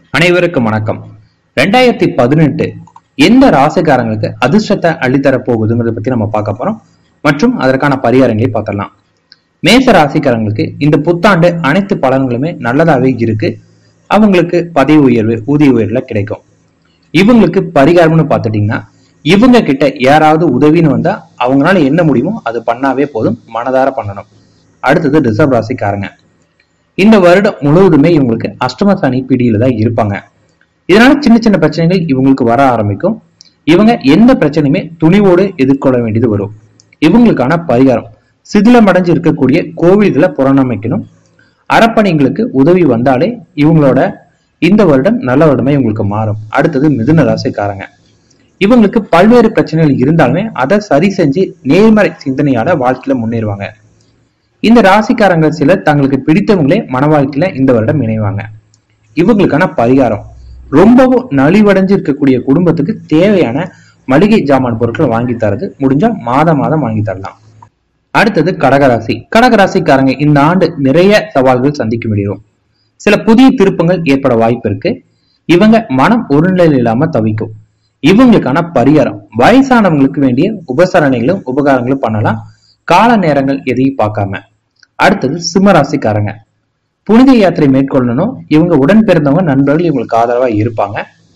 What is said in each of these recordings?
அனைவருக்கும் வணக்கம் ரெண்டாயிரத்தி பதினெட்டு எந்த ராசிக்காரங்களுக்கு அதிர்ஷ்டத்தை அள்ளித்தர போகுதுங்கிறத பத்தி நம்ம பார்க்க போறோம் மற்றும் அதற்கான பரிகாரங்களை பார்க்கலாம் மேச ராசிக்காரங்களுக்கு இந்த புத்தாண்டு அனைத்து பலன்களுமே நல்லதாவே இருக்கு அவங்களுக்கு பதவி உயர்வு ஊதிய உயர்வுல கிடைக்கும் இவங்களுக்கு பரிகாரம்னு பார்த்துட்டீங்கன்னா இவங்க கிட்ட யாராவது உதவின்னு வந்தா அவங்களால என்ன முடியுமோ அது பண்ணாவே போதும் மனதார பண்ணணும் அடுத்தது ரிசர்வ் ராசிக்காரங்க இந்த வருடம் முழுவதுமே இவங்களுக்கு அஷ்டம சனி பிடியில தான் இருப்பாங்க இதனால சின்ன சின்ன பிரச்சனைகள் இவங்களுக்கு வர ஆரம்பிக்கும் இவங்க எந்த பிரச்சனையுமே துணிவோடு எதிர்கொள்ள வேண்டியது வரும் இவங்களுக்கான பரிகாரம் சிதிலமடைஞ்சு இருக்கக்கூடிய கோவில்களை புறணமைக்கணும் அறப்பணிகளுக்கு உதவி வந்தாலே இவங்களோட இந்த வருடம் நல்ல வருடமே இவங்களுக்கு மாறும் அடுத்தது மிதுன ராசிக்காரங்க இவங்களுக்கு பல்வேறு பிரச்சனைகள் இருந்தாலுமே அதை சரி செஞ்சு நேர்மறை சிந்தனையால வாழ்க்கையில முன்னேறுவாங்க இந்த ராசிக்காரங்க சிலர் தங்களுக்கு பிடித்தவங்களே மன வாழ்க்கையில இந்த வருடம் இணைவாங்க இவங்களுக்கான பரிகாரம் ரொம்பவும் நலிவடைஞ்சு இருக்கக்கூடிய குடும்பத்துக்கு தேவையான மளிகை ஜாமான் பொருட்கள் வாங்கி தரது முடிஞ்சா மாதம் மாதம் வாங்கி தரலாம் அடுத்தது கடகராசி கடகராசிக்காரங்க இந்த ஆண்டு நிறைய சவால்கள் சந்திக்க முடியும் சில புதிய திருப்பங்கள் ஏற்பட வாய்ப்பு இருக்கு இவங்க மனம் ஒருநிலையில் இல்லாம தவிக்கும் இவங்களுக்கான பரிகாரம் வயசானவங்களுக்கு வேண்டிய உபசரணைகளும் உபகாரங்களும் பண்ணலாம் கால நேரங்கள் எதையும் பார்க்காம அடுத்தது சிம்மராசிக்காரங்க புனித யாத்திரை மேற்கொள்ளணும் இவங்க உடன் பிறந்தவங்க நண்பர்கள் இவங்களுக்கு ஆதரவா இருப்பாங்க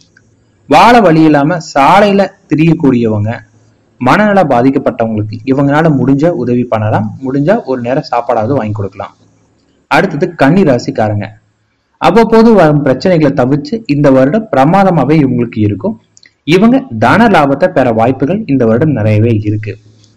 வாழ வழி இல்லாம சாலையில திரியக்கூடியவங்க மனநல பாதிக்கப்பட்டவங்களுக்கு இவங்களால முடிஞ்ச உதவி பண்ணலாம் முடிஞ்சா ஒரு நேரம் சாப்பாடாவது வாங்கி கொடுக்கலாம் அடுத்தது கன்னி ராசிக்காரங்க அவ்வப்போது வரும் பிரச்சனைகளை தவிர்த்து இந்த வருடம் பிரமாதமாவே இவங்களுக்கு இருக்கும் இவங்க தன லாபத்தை பெற வாய்ப்புகள் இந்த வருடம் நிறையவே இருக்கு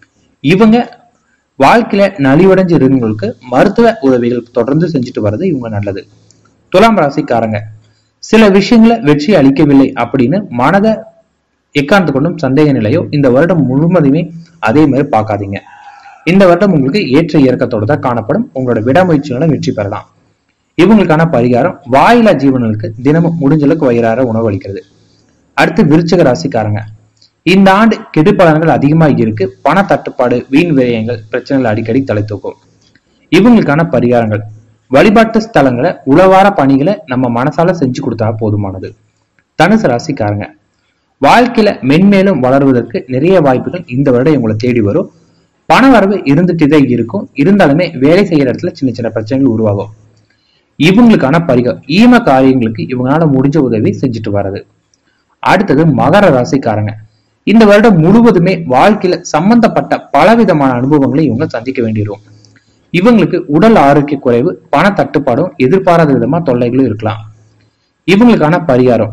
இவங்க வாழ்க்கையில நலிவடைஞ்சு இருந்தவங்களுக்கு மருத்துவ உதவிகள் தொடர்ந்து செஞ்சுட்டு வர்றது இவங்க நல்லது துலாம் ராசிக்காரங்க சில விஷயங்களை வெற்றி அளிக்கவில்லை அப்படின்னு மனதை எக்காந்து கொண்டும் சந்தேக நிலையோ இந்த வருடம் முழுவதுமே அதே மாதிரி பார்க்காதீங்க இந்த வருடம் உங்களுக்கு ஏற்ற இறக்கத்தோட தான் காணப்படும் உங்களோட விடாமுயற்சிகளை வெற்றி பெறலாம் இவங்களுக்கான பரிகாரம் வாயிலா ஜீவன்களுக்கு தினமும் முடிஞ்ச அளவுக்கு வயிறார உணவு அளிக்கிறது அடுத்து விருச்சக ராசிக்காரங்க இந்த ஆண்டு கெடுபலன்கள் அதிகமா இருக்கு பண தட்டுப்பாடு வீண் விரயங்கள் பிரச்சனைகள் அடிக்கடி தலை தூக்கும் இவங்களுக்கான பரிகாரங்கள் வழிபாட்டு ஸ்தலங்களை உளவார பணிகளை நம்ம மனசால செஞ்சு கொடுத்தா போதுமானது தனுசு ராசிக்காரங்க வாழ்க்கையில மென்மேலும் வளர்வதற்கு நிறைய வாய்ப்புகள் இந்த வருடம் இவங்களை தேடி வரும் பண வரவு இருந்துட்டுதான் இருக்கும் இருந்தாலுமே வேலை செய்யற இடத்துல சின்ன சின்ன பிரச்சனைகள் உருவாகும் இவங்களுக்கான பரிகாரம் ஈம காரியங்களுக்கு இவங்களால முடிஞ்ச உதவி செஞ்சுட்டு வர்றது அடுத்தது மகர ராசிக்காரங்க இந்த வருடம் முழுவதுமே வாழ்க்கையில சம்பந்தப்பட்ட பலவிதமான அனுபவங்களை இவங்க சந்திக்க வேண்டியிருக்கும் இவங்களுக்கு உடல் ஆரோக்கிய குறைவு பண தட்டுப்பாடும் எதிர்பாராத விதமா தொல்லைகளும் இருக்கலாம் இவங்களுக்கான பரிகாரம்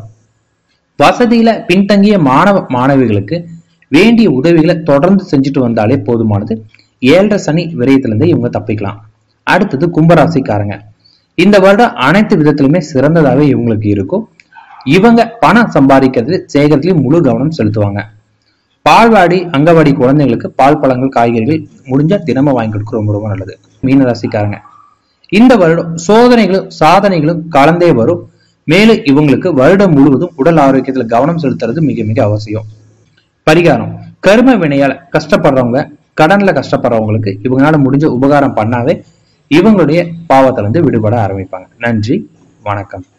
வசதியில பின்தங்கிய மாணவ மாணவிகளுக்கு வேண்டிய உதவிகளை தொடர்ந்து செஞ்சுட்டு வந்தாலே போதுமானது ஏழரை சனி விரயத்திலிருந்து இவங்க தப்பிக்கலாம் அடுத்தது கும்பராசிக்காரங்க இந்த வருடம் அனைத்து விதத்திலுமே சிறந்ததாவே இவங்களுக்கு இருக்கும் இவங்க பணம் சம்பாதிக்கிறது சேகரத்திலையும் முழு கவனம் செலுத்துவாங்க பால்வாடி அங்கவாடி குழந்தைங்களுக்கு பால் பழங்கள் காய்கறிகள் முடிஞ்சா தினமும் வாங்கி கொடுக்க ரொம்ப ரொம்ப நல்லது மீன ராசிக்காரங்க இந்த வருடம் சோதனைகளும் சாதனைகளும் கலந்தே வரும் மேலும் இவங்களுக்கு வருடம் முழுவதும் உடல் ஆரோக்கியத்துல கவனம் செலுத்துறது மிக மிக அவசியம் பரிகாரம் கர்ம வினையால கஷ்டப்படுறவங்க கடன்ல கஷ்டப்படுறவங்களுக்கு இவங்களால முடிஞ்ச உபகாரம் பண்ணாவே இவங்களுடைய பாவத்துல இருந்து விடுபட ஆரம்பிப்பாங்க நன்றி வணக்கம்